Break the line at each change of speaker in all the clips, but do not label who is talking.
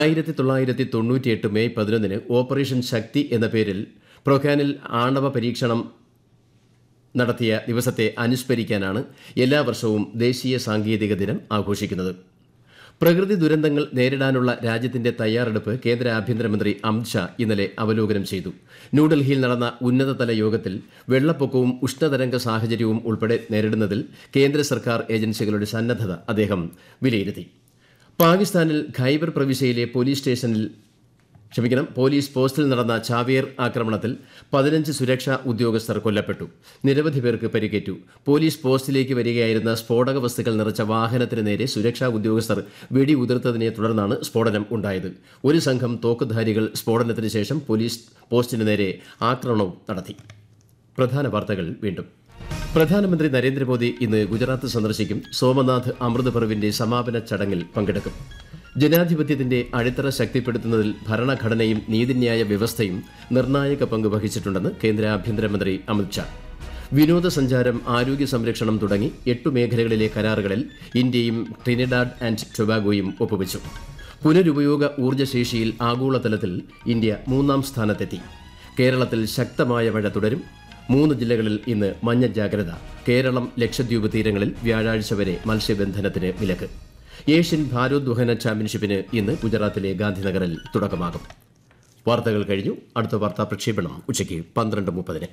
ആയിരത്തി തൊള്ളായിരത്തി തൊണ്ണൂറ്റിയെട്ട് മെയ് പതിനൊന്നിന് ഓപ്പറേഷൻ ശക്തി എന്ന പേരിൽ പ്രൊഖാനിൽ ആണവ പരീക്ഷണം നടത്തിയ ദിവസത്തെ അനുസ്മരിക്കാനാണ് എല്ലാ വർഷവും ദേശീയ സാങ്കേതിക ദിനം ആഘോഷിക്കുന്നത് പ്രകൃതി ദുരന്തങ്ങൾ നേരിടാനുള്ള രാജ്യത്തിന്റെ തയ്യാറെടുപ്പ് കേന്ദ്ര ആഭ്യന്തരമന്ത്രി അമിത്ഷാ ഇന്നലെ അവലോകനം ചെയ്തു ന്യൂഡൽഹിയിൽ നടന്ന ഉന്നതതല യോഗത്തിൽ വെള്ളപ്പൊക്കവും ഉഷ്ണതരംഗ സാഹചര്യവും ഉൾപ്പെടെ നേരിടുന്നതിൽ കേന്ദ്ര സർക്കാർ ഏജൻസികളുടെ സന്നദ്ധത അദ്ദേഹം വിലയിരുത്തി പാകിസ്ഥാനിൽ ഖൈബർ പ്രവിശ്യയിലെ പോലീസ് സ്റ്റേഷനിൽ ക്ഷമിക്കണം പോലീസ് പോസ്റ്റിൽ നടന്ന ചാവേർ ആക്രമണത്തിൽ പതിനഞ്ച് സുരക്ഷാ ഉദ്യോഗസ്ഥർ കൊല്ലപ്പെട്ടു നിരവധി പേർക്ക് പരിക്കേറ്റു പോലീസ് പോസ്റ്റിലേക്ക് വരികയായിരുന്ന സ്ഫോടക വസ്തുക്കൾ നിറച്ച വാഹനത്തിന് നേരെ സുരക്ഷാ ഉദ്യോഗസ്ഥർ വെടിയുതിർത്തതിനെ തുടർന്നാണ് സ്ഫോടനം ഉണ്ടായത് ഒരു സംഘം തോക്കുധാരികൾ സ്ഫോടനത്തിന് ശേഷം പോലീസ് പോസ്റ്റിന് നേരെ ആക്രമണവും നടത്തി പ്രധാന വാർത്തകൾ വീണ്ടും പ്രധാനമന്ത്രി നരേന്ദ്രമോദി ഇന്ന് ഗുജറാത്ത് സന്ദർശിക്കും സോമനാഥ് അമൃത് പർവിന്റെ സമാപന ചടങ്ങിൽ പങ്കെടുക്കും ജനാധിപത്യത്തിന്റെ അടിത്തറ ശക്തിപ്പെടുത്തുന്നതിൽ ഭരണഘടനയും നീതിന്യായ വ്യവസ്ഥയും നിർണായക പങ്ക് വഹിച്ചിട്ടുണ്ടെന്ന് കേന്ദ്ര ആഭ്യന്തരമന്ത്രി അമിത്ഷാ വിനോദസഞ്ചാരം ആരോഗ്യ സംരക്ഷണം തുടങ്ങി എട്ട് മേഖലകളിലെ കരാറുകളിൽ ഇന്ത്യയും ട്രിനിഡാഡ് ആൻഡ് ടൊബാഗോയും ഒപ്പുവച്ചു പുനരുപയോഗ ഊർജ്ജശേഷിയിൽ ആഗോളതലത്തിൽ ഇന്ത്യ മൂന്നാം സ്ഥാനത്തെത്തി കേരളത്തിൽ ശക്തമായ മഴ തുടരും മൂന്ന് ജില്ലകളിൽ ഇന്ന് മഞ്ഞ ജാഗ്രത കേരളം ലക്ഷദ്വീപ് തീരങ്ങളിൽ വ്യാഴാഴ്ച വരെ മത്സ്യബന്ധനത്തിന് വിലക്ക് ഏഷ്യൻ ഭാരോദ്വഹന ചാമ്പ്യൻഷിപ്പിന് ഇന്ന് ഗുജറാത്തിലെ ഗാന്ധിനഗറിൽ തുടക്കമാകും വാർത്തകൾ കഴിഞ്ഞു അടുത്ത വാർത്താ പ്രക്ഷേപണം ഉച്ചയ്ക്ക് പന്ത്രണ്ട് മുപ്പതിന്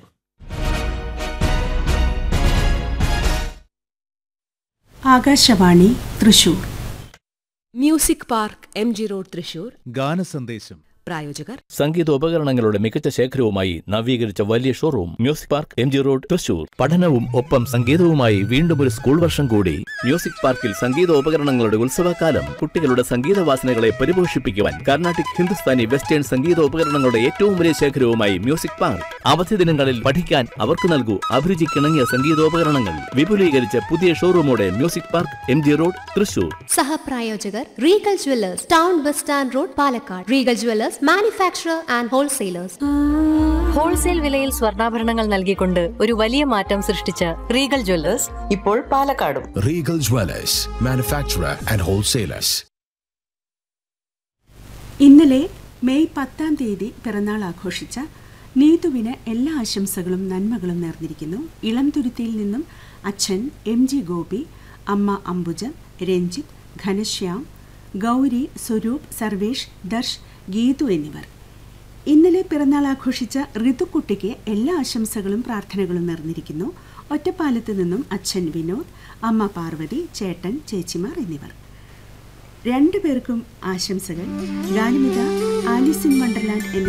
Akashvani Thrissur
music park M G road Thrissur
ഗാനസന്ദേശം
പ്രായോജകർ
സംഗീതോപകരണങ്ങളുടെ മികച്ച ശേഖരവുമായി നവീകരിച്ച വലിയ showroom music park M G road Thrissur പഠനവും ഒപ്പം സംഗീതവുമായി വീണ്ടും ഒരു സ്കൂൾ വർഷം കൂടി മ്യൂസിക് പാർക്കിൽ സംഗീതോപകരണങ്ങളുടെ ഉത്സവകാലം കുട്ടികളുടെ സംഗീത വാസനകളെ പരിപോഷിപ്പിക്കുവാൻ കർണാട്ടിക് ഹിന്ദുസ്ഥാനി വെസ്റ്റേൺ സംഗീതോപകരണങ്ങളുടെ ഏറ്റവും വലിയ ശേഖരവുമായി മ്യൂസിക് പാർക്ക് അവധി ദിനങ്ങളിൽ പഠിക്കാൻ അവർക്ക് നൽകൂ അഭിരുചിക്കിണങ്ങിയ സംഗീതോപകരണങ്ങൾ വിപുലീകരിച്ച പുതിയ ഷോറൂമോടെ music park M G road Thrissur
സഹപ്രായോജകർ Regal Jewellers town bus stand road Palakkad Regal Jewellers manufacturer and wholesalers
wholesale വിലയിൽ സ്വർണ്ണാഭരണങ്ങൾ നൽകിക്കൊണ്ട് ഒരു വലിയ മാറ്റം സൃഷ്ടിച്ച റീഗൽ ജ്വല്ലേഴ്സ് ഇപ്പോൾ പാലക്കാടും
Regal Dwellers, manufacturer and wholesalers.
ഇന്നലെ മെയ് പത്താം തീയതി പിറന്നാൾ ആഘോഷിച്ച നീതുവിന് എല്ലാ ആശംസകളും നന്മകളും നേർന്നിരിക്കുന്നു ഇളംതുരുത്തിയിൽ നിന്നും അച്ഛൻ എം ജി ഗോപി അമ്മ അംബുജ രഞ്ജിത്ത് ഘനശ്യാം ഗൗരി സ്വരൂപ് സർവേഷ് ദർശ് ഗീതു എന്നിവർ ഇന്നലെ പിറന്നാൾ ആഘോഷിച്ച ഋതുക്കുട്ടിക്ക് എല്ലാ ആശംസകളും പ്രാർത്ഥനകളും നേർന്നിരിക്കുന്നു ഒറ്റപ്പാലത്ത് നിന്നും അച്ഛൻ വിനോദ് അമ്മ പാർവതി ചേട്ടൻ ചേച്ചിമാർ എന്നിവർ രണ്ടുപേർക്കും ആശംസകൾ ഗാനമിത ആലിസ് ഇൻ വണ്ടർലാൻഡ് എന്ന